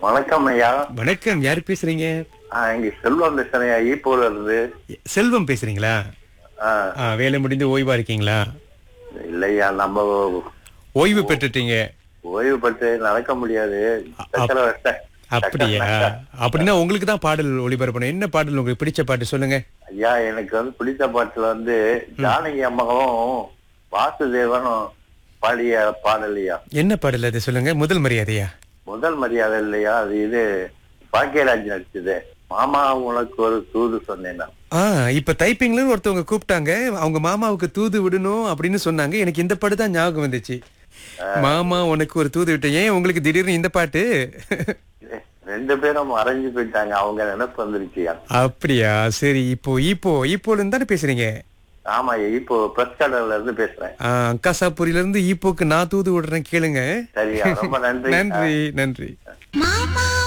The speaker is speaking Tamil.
வணக்கம் ஐயா வணக்கம் யார் பேசுறீங்க ஆ, இங்க செல்வம் பேசுறேன் ஐயா ஈப்பூர்ல இருந்து செல்வம் பேசுறீங்களா ஆ, ஆ, வேலை முடிந்து ஓய்வா இருக்கீங்களா இல்லையா நம்ம ஓய்வு பெற்றுட்டீங்க ஓய்வு பெற்று நடக்க முடியாது சக்கர வச்ச அப்படியா அப்படின்னா உங்களுக்கு தான் பாடல் ஒளிபரப்பணும் என்ன பாடல் உங்களுக்கு பிடிச்ச பாட்டு சொல்லுங்க ஐயா எனக்கு வந்து பிடிச்ச பாட்டுல வந்து ஜானகி அம்மாவும் வாசுதேவனும் பாடிய பாடல் ஐயா என்ன பாடல் அது சொல்லுங்க முதல் மரியாதையா முதல் மரியாதை இல்லையா அது இது பாக்கியராஜ் நடிச்சது மாமா உனக்கு ஒரு தூது சொன்னேன்னா ஆ இப்ப டைப்பிங்ல ஒருத்தவங்க கூப்பிட்டாங்க அவங்க மாமாவுக்கு தூது விடணும் அப்படின்னு சொன்னாங்க எனக்கு இந்த பாட்டு தான் ஞாபகம் வந்துச்சு மாமா உனக்கு ஒரு தூது விட்டேன் ஏன் உங்களுக்கு திடீர்னு இந்த பாட்டு ரெண்டு பேரும் மறைஞ்சு போயிட்டாங்க அவங்க நினைப்பு வந்துருச்சியா அப்படியா சரி இப்போ இப்போ இப்போல இருந்து தானே பேசுறீங்க ஆமா இப்போ பிரஸ் கடல்ல இருந்து பேசுறேன் ஆ, அங்காசாபுரியில இருந்து ஈப்போக்கு நான் தூது விடுறேன் கேளுங்க சரியா ரொம்ப நன்றி நன்றி நன்றி மாமா